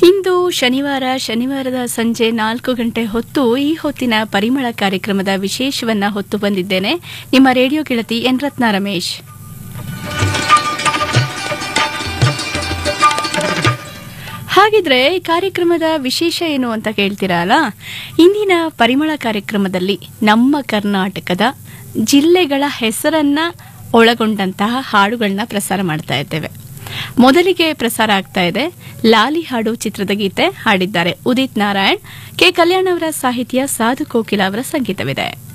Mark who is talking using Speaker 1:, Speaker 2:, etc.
Speaker 1: ಇಂದು ಶನಿವಾರ ಶನಿವಾರದ ಸಂಜೆ ನಾಲ್ಕು ಗಂಟೆ ಹೊತ್ತು ಈ ಹೊತ್ತಿನ ಪರಿಮಳ ಕಾರ್ಯಕ್ರಮದ ವಿಶೇಷವನ್ನ ಹೊತ್ತು ಬಂದಿದ್ದೇನೆ ನಿಮ್ಮ ರೇಡಿಯೋ ಗೆಳತಿ ಎನ್ ರತ್ನ ರಮೇಶ್ ಹಾಗಿದ್ರೆ ಈ ಕಾರ್ಯಕ್ರಮದ ವಿಶೇಷ ಏನು ಅಂತ ಕೇಳ್ತೀರಲ್ಲ ಇಂದಿನ ಪರಿಮಳ ಕಾರ್ಯಕ್ರಮದಲ್ಲಿ ನಮ್ಮ ಕರ್ನಾಟಕದ ಜಿಲ್ಲೆಗಳ ಹೆಸರನ್ನ ಒಳಗೊಂಡಂತಹ ಹಾಡುಗಳನ್ನ ಪ್ರಸಾರ ಮಾಡ್ತಾ ಇದ್ದೇವೆ ಮೊದಲಿಗೆ ಪ್ರಸಾರ ಆಗ್ತಾ ಇದೆ ಲಾಲಿ ಹಾಡು ಚಿತ್ರದ ಗೀತೆ ಹಾಡಿದ್ದಾರೆ ಉದಿತ್ ನಾರಾಯಣ್ ಕೆ ಕಲ್ಯಾಣ್ ಅವರ ಸಾಹಿತ್ಯ ಸಾಧು ಕೋಕಿಲ ಅವರ ಸಂಗೀತವಿದೆ